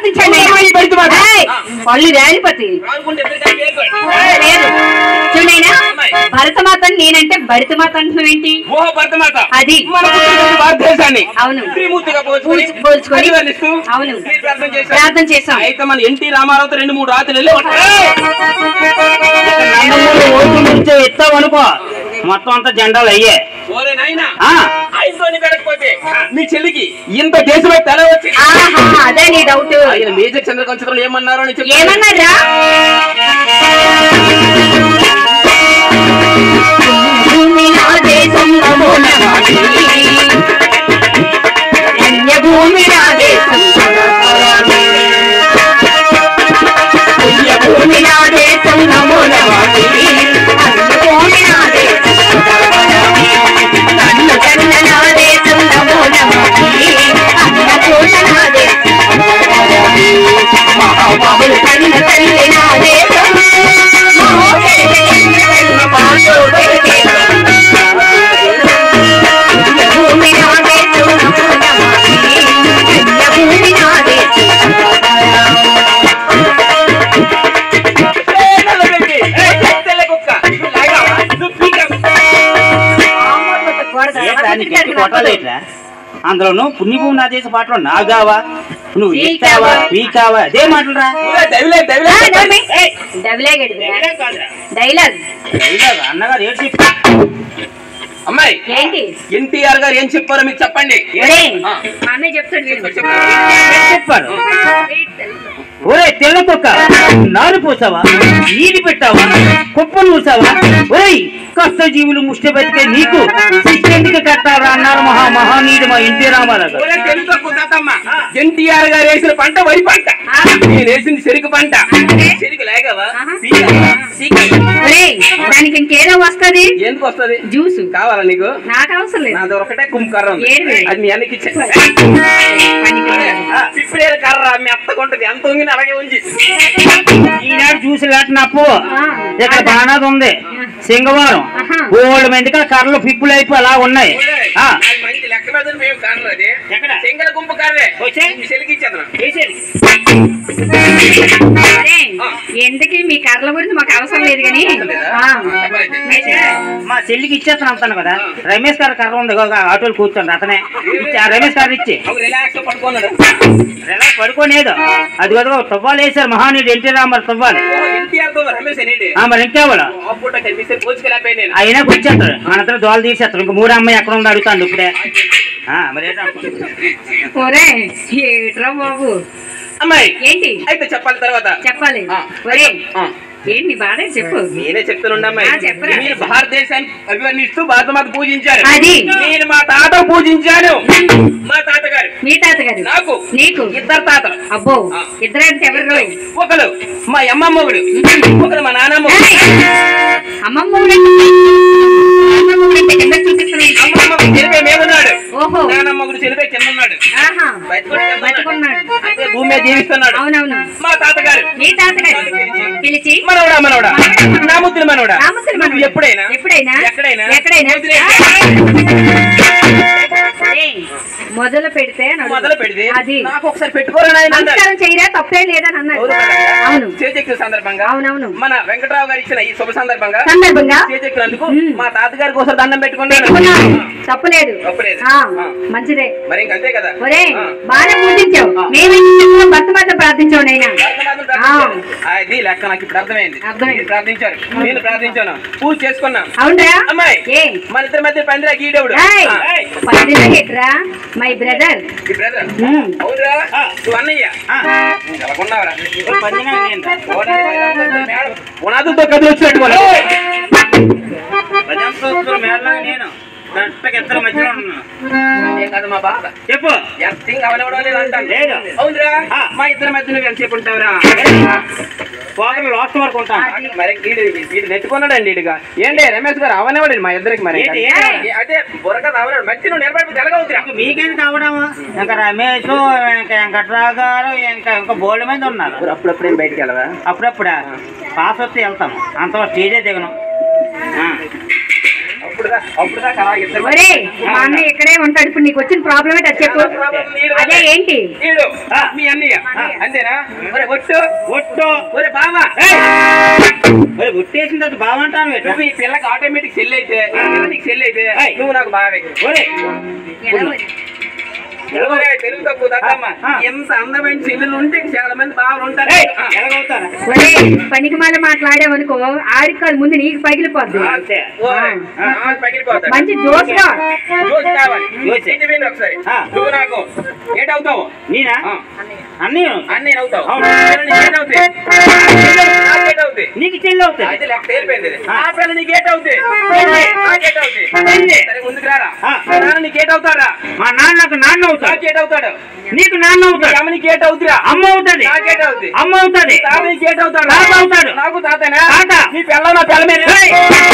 ప్రార్థించండి ఊరమ్మా ఈ బయట మాట. ఏయ్, పళ్ళు రాలిపోతాయి రానుకుంటే ఎదురుగా వేయకు. లేదు చూడైనా అమ్మాయి. భరతమాత నేనంటే భరతమాత అంటున్నావు ఏంటి ఓహో భరతమాత అది. మన పుట్టినటువంటి భారతదేశాన్ని అవును. త్రిమూర్తిగా పోల్చుకొని పోల్చు- పోల్చుకొని. పరివర్తిస్తూ అవును. మీరు ప్రార్థన చేశారు. ప్రార్థన చేశాం అయితే మన ఎన్టీ రామారావుతో రెండు మూడు రాత్రులు వెళ్ళి నందమూరి ఓటు నుంచే ఎత్తావనుకో మొత్తం అంతా జెండాలు అయ్యే ఓరే నాయనా ఆ. ఆయనతో వెళ్ళకపోతే మీ చెల్లికి ఇంత దేశమే తల వచ్చి ఆహా అదే నీ డౌట్ ఆయన మేజర్ చంద్రకాంత్ చిత్రంలో ఏమన్నారో అని చెప్పి ఏమన్నారా భూమి నా దేశం నమో నమామి. పుణ్యభూమి నా దేశం నమో పుణ్యభూమి నా దేశం నమో నమామి. పుణ్యభూమి నా దేశం నమో నమామి. నన్ను కన్న నా దేశం నమో నమామి. అన్నపూర్ణ నా దేశం నమో నమామి. మహాబాహులు కన్న తల్లి నా దేశం మహోదరి కన్న తల్లి పాండవుడి దేశం. భూమి నా దేశం నమో నమామి. పుణ్యభూమి నా దేశం ఏంట్రా నీకు ఎట్టి కొట్టాలేట్రా అందులోను పుణ్యభూమి నా చేసే పాటలో నా కావా నువ్వు ఈ ఎక్కావా కావా? వీ కావా అదే మాటలురా డైలాగ్ డైలాగ్ డైలాగ్ అన్నగారు ఏడు చెప్పి అమ్మాయి ఏంటి ఎన్టీఆర్ గారు ఏం చెప్పారో మీకు చెప్పండి ఒరేయ్, ఆ. మా అన్నయ్య చెప్తాడు విను. చెప్పారు ఒరే తెల్ల తొక్క నారు పోసావా నీటి పెట్టావా కుప్పలు మూసావా ఒరేయ్ కష్ట జీవులు ముష్టి బతికే నీకు శిక్షెందుకు కట్టారా అన్నారు మహా మహానీయుడు మా ఎన్టీ రామారావు గారు. ఒరే తెలుసా కుదరదమ్మా. ఎన్టీఆర్ గారు వేసిన పంట వరి పంట ఆ. నేను వేసింది చెరుకు పంట అంటే? చెరుకు లేకవా ఆహా. సీకవా? సీకవా? ఒరేయ్, దానికి ఇంకేదో వస్తది ఎందుకు వస్తది జ్యూస్ కావాలా నీకు నాకు అవసరం లేదు నా దగ్గర ఒకటే కుంకర్ర ఉంది ఏడిది? అది మీ అన్నకి ఇచ్చే పనికిరాదు. పిప్పుడేరు కర్ర మీ అత్తకుంటది ఎంత ఉంగిన అలాగే ఉంచి ఈనాడు చూసి లేటనప్పు ఆ. ఇక్కడ బాణాది ఉంది సింగవారం ఆహా. గోల్డ్ మెందుక కర్రలు పిప్పులు అయిపోయి అలా ఉన్నాయి ఆ. అది మంచి లెక్క మీద ఉంది, మేము కర్ర అది ఎక్కడ? సింగల గుంపు కర్రే వచ్చే? మీ చెల్లికి ఇచ్చేద్దాం ఒరేయ్, ఎందుకు మీ కర్రల గురించి మాకు అవసరం లేదు కానీ ఆ. అయితే, మా చెల్లికి ఇచ్చేస్తాను అంటాను కదా రమేష్ గారు కర్ర ఉంది ఇగో ఆటోలు కూర్చోండి అతనే ఇచ్చి ఆ రమేష్ గారు ఇచ్చి అవి రిలాక్స్ పడుకున్నాడు ఎలా పడుకోనేదో అది కదా తువ్వాలి వేశారు మహానీయుడు ఎన్టీ రామారావు తువ్వాలి ఎన్టీఆర్ తో రమేష్ అనేది ఆ మరి ఇంకేవాడు ఆ పూట కనిపిస్తే పోల్చుకెళ్ళిపోయి నేను అయినా వచ్చేస్తాడు మన ఇద్దరు దోలు తీసేస్తాడు ఇంక మూడు అమ్మాయి ఎక్కడ ఉందో అడుగుతాను ఇప్పుడే ఆ, మరి ఏంటో ఒరేయ్, ఏట్రా బాబు అమ్మాయి ఏంటి అయితే చెప్పాలి తర్వాత చెప్పాలి ఆ. ఒరే ఆ. ఏంటి బాధ చెప్పు నేనే చెప్తానుండి అమ్మాయి ఆ, చెప్పరా. మీరు భారతదేశాన్ని అభివర్ణిస్తూ భారతమాత పూజించారు అది. నేను మా తాత పూజించాను మా తాతగారు మీ తాతగారు నాకు నీకు ఇద్దరు తాతలు అబ్బో ఆ. ఇద్దరంటే ఎవరు రోయ్? ఒకరు మా అమ్మమ్మగుడు ఒకరు మా నాన్నమ్మ ఏయ్! అమ్మమ్మ ఊరంటే అమ్మమ్మ ఊరంటే కింద చూపిస్తున్నాయి అమ్మమ్మ చెలిపే మేమున్నాడు ఓహో నానమ్మగుడు చెలిపే కింద ఉన్నాడు ఆహా బయటకు కింద ఉన్నాడు. బతుకున్నాడు అంటే భూమి మీద జీవిస్తున్నాడు అవునవును మా తాతగారు మీ తాతగారు పిలిచి మనవడా మనవడా నా ముద్దులు మనవడా నా ముసలి మనవడు. నువ్వు ఎప్పుడైనా ఎప్పుడైనా ఎక్కడైనా ఎక్కడైనా వదిలేయ్. ఏయ్, మొదలు పెడితే నడువు. మొదలు పెడితే అది నాకు ఒకసారి పెట్టుకోరా నాయన అన్నాడు. నమస్కారం చేయరా తప్పే లేదని అన్నాడు అవును మేడం. అవును చేజెక్కిన సందర్భంగా అవునవును మన వెంకటరావు గారు ఇచ్చిన ఈ శుభ సందర్భంగా సందర్భంగా చేజెక్కినందుకు మ్మ్. మా తాతగారికి ఒకసారి దండం పెట్టుకున్నాను పెట్టుకున్నాను తప్పులేదు తప్పులేదు. ఆ, ఆ. మంచిదే మరి ఇంకంతే కదా ఒరే ఆ. బాగా పూజించావు మేమే భర్త మాత్రం ప్రార్థించావు నైనా వర్తమానం ప్రార్థించారు. అది లెక్క నాకు ఇప్పుడు అర్థమైంది అర్థమైంది. మీరు ప్రార్థించారు నేను ప్రార్థించాను పూజ చేసుకున్నాం అవునరా అమ్మాయి ఏ మన ఇద్దరి మధ్య పందిరా గీడేవుడు ఏయ్, ఆ, ఏయ్, పదిలో ఎట్రా మై బ్రదర్ ఈ బ్రదర్ మ్మ్. అవునురా నువ్వు అన్నయ్య ఆ, నువ్వు ఎలాగున్నావురా? పందినా నేను. పునాదులతో కదిలి వచ్చినట్టు వాళ్ళు. భజన స్తోత్రం మేడలాగా నేను కరెక్ట్గా ఇద్దరు మధ్యలో ఉన్నాను అదే కాదు మా బాధ చెప్పు ఎర్తింగ్ అవనివ్వడం లేదు అంటాను లేదు. అవునురా ఆ. మా ఇద్దరి మధ్య నువ్వు ఎంతసేపు ఉంటావురా పోగలు లాస్ట్ వరకు ఉంటాను మరి వీడు వీడు నెట్టుకున్నాడండి ఇటుగా ఏంటి రమేష్ గారు అవనివ్వడు మా ఇద్దరికి మరి ఏంటి? ఏ, అదే బుర్రక అవనాడు మంచి నువ్వు నిలబడి తెలగవుతురా ఇంక మీకేంది కావడము ఇంకా రమేష్ ఇంకా వెంకట్రావు గారు ఇంకా ఇంకా బోల్డ్ మంది ఉన్నారు అప్పుడప్పుడు ఏం బయటికి వెళ్ళవా అప్పుడప్పుడా పాస్ వస్తే వెళ్తాము అంత స్టేజే దిగను ఆ. అప్పుడు దా- అప్పుడు దాకా అలా ఇద్దరు ఒరే మా అన్నయ్య ఇక్కడే ఉంటాడు ఇప్పుడు నీకు వచ్చిన ప్రాబ్లం ఏంటి అది చెప్పు అదే ఏంటి ఈడు, మీ అన్నయ్య అంతేనా ఒరే ఒట్టు ఒట్టో ఒరే బావా మరి ఒట్టేసిన తర్వాత బాగుంటాను నువ్వు ఈ పిల్లకి ఆటోమేటిక్ సెల్ అయితే ఈ పిల్ల నీకు సెల్ అయితే ఏయ్. నువ్వు నాకు బావే ఒరే ఎలా మరి? ఒరే, తెలుగు తక్కువ దద్దమ్మ ఆ. ఎంత అందమైన చెల్లెలు ఉంటే చాలా మంది బావలు ఉంటారు ఏయ్, ఆ. ఎలాగవుతారా ఒరే పనికి మళ్ళీ మాట్లాడావనుకో ఆడికి కాదు ముందు నీకు పగిలిపోద్ది అంతే ఓరే, ఆ, పగిలిపోతాడు. మంచి జోష్గా జోష్ కావాలి జోషే. ఇంటి మీద ఒకసారి ఆ. నువ్వు నాకు ఏటవుతావు నేనా ఆ. అన్నీ అన్నీ అవుతావు అవును. ఏటవుతాయి నాకేటవుతాయి నీకు చెల్లి అవుతుంది అయితే లెక్క తేలిపోయింది ఇది. ఆ. ఆ పిల్ల నీకేటవుతాయి నాకేటవుతాయి పెళ్ళి. సరే ముందుకు రారా ఆ. నాన్న నీకేటవుతాడా మా నాన్న నాకు నాన్న అవుతాడు నాకేటవుతాడు నీకు నాన్న మీ అవుతాడు అమ్మ నీకేటవుతురా అమ్మ అవుతుంది నాకేటవుతుంది అమ్మ అవుతుంది తాత నీకేటవుతాడు తాత అవుతాడు. నాకు తాతనా తాత. నీ పిల్ల నా పిల్ల మీద ఏయ్!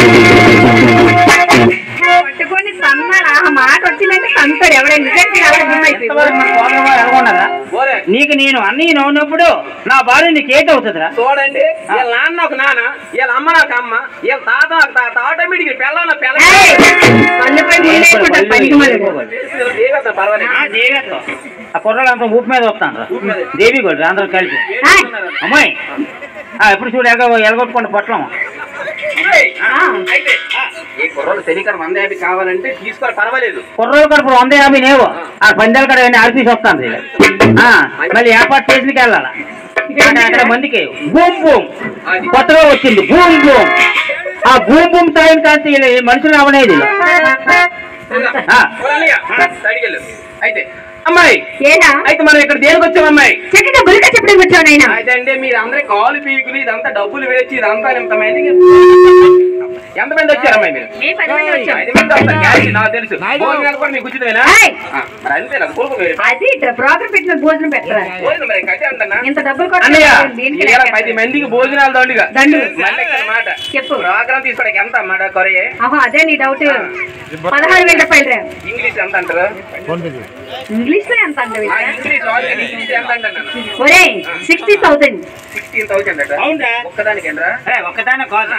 పట్టుకొని తన్నాడు ఆ మాట వచ్చిందంటే తంతాడు ఎవడైనా నిజంగా చాలా గుమ్మైపోయి ఎంతవరకు మన సోదరులు ఎలాగున్నదా? ఓరే నీకు నేను అన్నీ ఉన్నప్పుడు నా భార్య నీకు ఏటి అవుతుందిరా చూడండి వీళ్ళ నాన్న నాకు నాన్న వీళ్ళ అమ్మ నాకు అమ్మ వీళ్ళ తాత నాకు తాత ఆటోమేటిక్ పిల్ల నా పిల్ల ఏయ్! కళ్ళపై ముందేసుకుంటాడు పనికి మళ్ళీ దేవత పర్వాలేదు ఆ, దేవితో. ఆ కుర్రాళ్ళంతా ఊపు మీద వస్తాను ఊపు మీద. దేవి కూడా అందరూ కలిపి ఏయ్! అమ్మాయి ఆ, ఎప్పుడు చూడు ఎగ ఎలగొట్టుకుంటూ పొట్లం ఏయ్! ఆ. అయితే ఈ కుర్రోళ్ళు శనికరం వంద యాభై కావాలంటే తీసుకోవాలి పర్వాలేదు కుర్రోలు కడుపు వంద యాభై నేవు ఆ పందాల కడ ఆర్పీస్ వస్తాను ఆ, మళ్ళీ ఏర్పాటు చేసినకి వెళ్ళాల అక్కడ మందికి భూమ్ భూమ్ అది. కొత్తగా వచ్చింది భూమ్ భూమ్ ఆ భూమ్ భూమ్ టైం కాస్త వీళ్ళు ఈ మనుషులు అవనేది ఆ. ఓరన్నయ్య, సైడ్కెళ్ళు. అయితే అమ్మాయి ఏనా అయితే మనం ఇక్కడ దేనికి వచ్చాం అమ్మాయి చక్కగా బురిక చెప్పడానికి వచ్చావు నాయన అయితే అంటే మీరు అందరి కాలు పీకులు ఇదంతా డబ్బులు వేచి ఇదంతా ఇంత మందికి ఎంత మంది వచ్చారు అమ్మాయి మీరు మేము పది మంది వచ్చాం ఐదు మంది వస్తారు గ్యారెంటీ నాకు తెలుసు భోజనాలు కూడా మీకు ఉచితమేనా ఏయ్! ఆ, మరి అంతే నాకు కొడుకు మీరు అది ప్రోగ్రామ్ పెట్టిన భోజనం పెట్టరా భోజనం మరి కట్టే అంటన్నా ఇంత డబ్బులు కొట్ట అన్నయ్య దీనికి ఇలా లెక్క. పది మందికి భోజనాలు దండుగా దండు. మళ్ళీ ఇక్కడ మాట చెప్పు. ప్రోగ్రామ్ తీసుకోవడానికి ఎంత అన్నమాట కొరయే ఆహా అదే నీ డౌట్ పదహారు వేల రూపాయలు రా ఇంగ్లీష్ ఎంత అంటారు ఇంగ్లీష్ లో ఎంత అంటావు ఆ, ఇంగ్లీష్ ఆల్రెడీ ఇంగ్లీష్ ఎంత అంటాను ఒరే సిక్స్టీ థౌసండ్ సిక్స్టీన్ థౌసండ్ అట అవునా ఒక్కదానికి ఏంట్రా ఒక్కదానే కాదు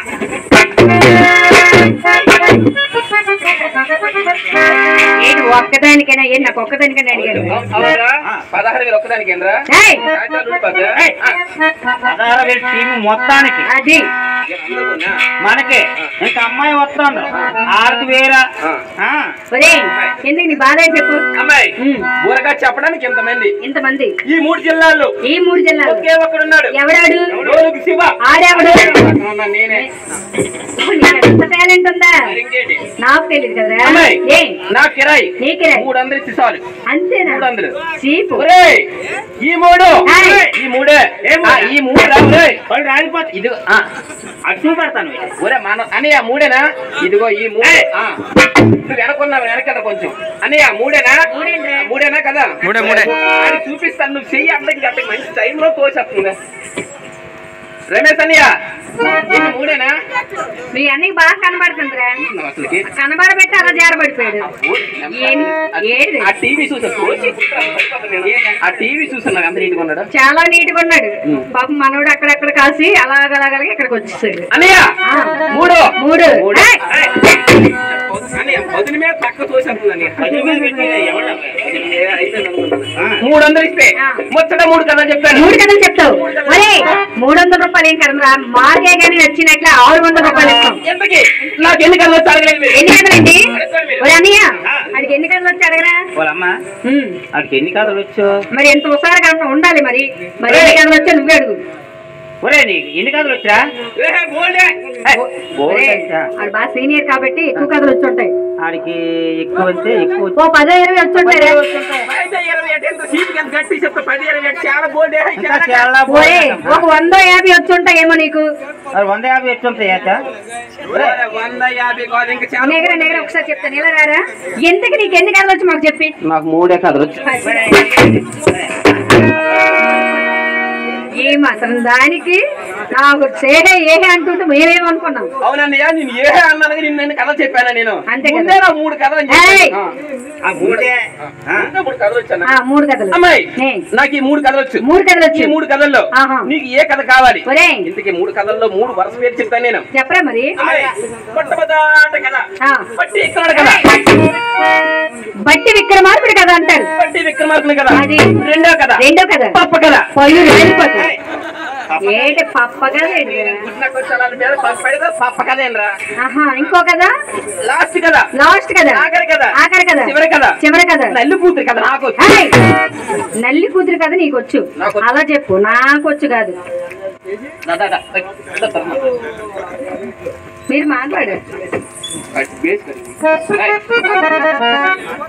ఏంటి ఒక్కదానికైనా ఏంటి నాకు ఒక్కదానికైనా అడిగాను అవునరా పదహారు వేలు ఒక్కదానికి ఏంట్రా ఏయ్! రాజ్యాలు ఊడిపోద్దా? ఏయ్! ఆ, పదహారు వేలు టీము మొత్తానికి అది అందరికన్నా? మనకి ఇంకా అమ్మాయి వస్తాను ఆరుకు వేరా ఆ, ఒరే ఎందుకు నీ బాధ ఏంటి చెప్పు అమ్మాయి ఉమ్. ఊరగా చెప్పడానికి ఇంతమంది ఇంతమంది ఈ మూడు జిల్లాల్లో ఈ మూడు జిల్లాలు ఒకే ఒక్కడున్నాడు ఎవడాడు లోలుకి శివ ఆడెవడు అవునా, నేనే నీకు ఎంత టాలెంట్ ఉందా మరి ఇంకేంటి నాకు తెలియదు కదరా అమ్మాయి ఏ నా కిరాయి నీ కిరాయి. మూడు వందలు ఇచ్చి చాలు అంతేనా మూడు వందలు చీపు ఒరేయ్ ఈ మూడు ఏయ్. ఈ మూడే ఏ మూడా? ఆ, ఈ మూడు రా ఒరేయ్. వాళ్ళు రాలిపోతాయి ఇది ఆ, అటు చూపెడతాను ఒరే మన అన్నయ్య మూడేనా ఇదిగో ఈ మూడే ఏయ్. ఆ. నువ్వు వెనకున్నావు వెనకదా కొంచెం అన్నయ్య మూడేనా మూడేంట్రా? మూడేనా కదా మూడే, మూడే. ఆడి చూపిస్తాను నువ్వు చెయ్యి అందరికి అట్లా మంచి టైంలో తోసేస్తుంది రమేష్ అన్నయ్య ఇది మూడేనా మీ అన్నయ్య బాగా కనబడుతుందిరా నువ్వు అసలుకి కనబడబెట్టి అలా జారబడిపోయాడు ఏం- ఏది? ఆ టీవీ చూసా ఆ టీవీ చూస్తున్నా అంత నీట్గా ఉన్నాడు చాలా నీట్ గా ఉన్నాడు పాపం మనోడు అక్కడక్కడ కాసి అలాగలాగలగా ఇక్కడికి వచ్చేసాడు అన్నయ్య ఆ. మూడు మూడు మూడు. ఏయ్! అన్నయ్య పొద్దున మీద పక్క తోసేస్తుంది అన్నయ్య పది మీద పెట్టి ఎవరు ఏ, అయిపోయింది అనుకుంటున్నా. మూడు వందలు ఇస్తే ఆ. ముచ్చట మూడు కదా చెప్పాను మూడు కథలు చెప్తావు ఒరే మూడు వందల రూపాయలు ఏం కదరా మార్గే గాని నచ్చినట్లే ఆరు వందల రూపాయలు ఇస్తాం ఎంతకి నాకు ఎన్ని కళ్ళు వచ్చి అడగలేదు మీరు. ఎన్ని కథలండి అడగండి మీరు. ఒరే అన్నయ్య ఆ. అడిగి ఎన్ని కథలు వచ్చి అడగరా వాళ్ళమ్మ ఉమ్. వాడికి ఎన్ని కథలు వచ్చు మరి ఎంత హుషారుగా ఉండాలి మరి మరి ఎన్ని కథలు వచ్చా నువ్వే అడుగు ఒరే నీకు ఎన్ని కథలు వచ్చా ఏ, బోల్డే. ఒరే, ఆడు బాగా సీనియర్ కాబట్టి ఎక్కువ కథలు వచ్చి ఉంటాయి ఆడికి ఎక్కువ అంటే ఎక్కువ ఓ పదో ఇరవై వచ్చి ఉంటాయి అయితే ఇరవై ఎటు ఎంత సీటుకి ఎంత గట్టి చెప్తా పది ఇరవై ఎటు చాలా బోల్డే ఇంకా చాలా ఒరే ఒక వందో యాభై వచ్చి ఉంటాయేమో నీకు మరి వంద యాభై ఎట్టు ఉంటాయి అచ్చా వంద యాభై కాదు ఇంకా చాలా నెగర నెగర ఒకసారి చెప్తాను ఇలా రారా ఎందుకు నీకు ఎన్ని కథలు వచ్చి మాకు చెప్పి నాకు మూడే కథలు వచ్చి ఈ మాత్రం దానికి నాకు సేహే ఏహే అంటుంటే మేమేమనుకున్నాం అవునన్నయ్య నేను ఏ అన్నాను నిన్న నేను కథ చెప్పానా నేను అంతే కదా. ముందే నా మూడు కథలు అని ఏయ్! చెప్పాను. ఆ మూడే ఆ, ముందే మూడు కథలు వచ్చాను ఆ మూడు కథలు అమ్మాయి నే. నాకు ఈ మూడు కథలు వచ్చు మూడు కథలు ఈ వచ్చి మూడు కథల్లో ఆహా. నీకు ఏ కథ కావాలి ఒరేయ్ ఇంతకీ మూడు కథల్లో మూడు వరుస పేరు చెప్తాను నేను చెప్పరా మరి అమ్మాయి, మొట్టమొదట కథ ఆ. బట్టి ఇక్కడ కథ బట్టి విక్రమార్కుడు కదా అంటారు బట్టి విక్రమార్కుని కథ అది. రెండో కథ రెండో కథ పప్ప కథ పళ్ళు రాలిపోతాయి ఏంటి పప్ప కదా ఏంటి? గుడ్లకు వచ్చాలని పేరు పప్ప కథ పప్ప కథ ఏంట్రా ఆహా ఇంకో కదా లాస్ట్ కథ లాస్ట్ కదా ఆఖరి కథ ఆఖరి కదా చివరి కథ చివరి కదా నల్లి కూతురు కథ నాకు వచ్చు. ఏయ్! నల్లి కూతురు కదా నీకొచ్చు నాకొచ్చు. అలా చెప్పు నాకొచ్చు కాదు దా, దా, దా. ఏయ్, దా, దా, దా. మీరు మాట్లాడారు ఏయ్, బేస్ కది. ఏయ్.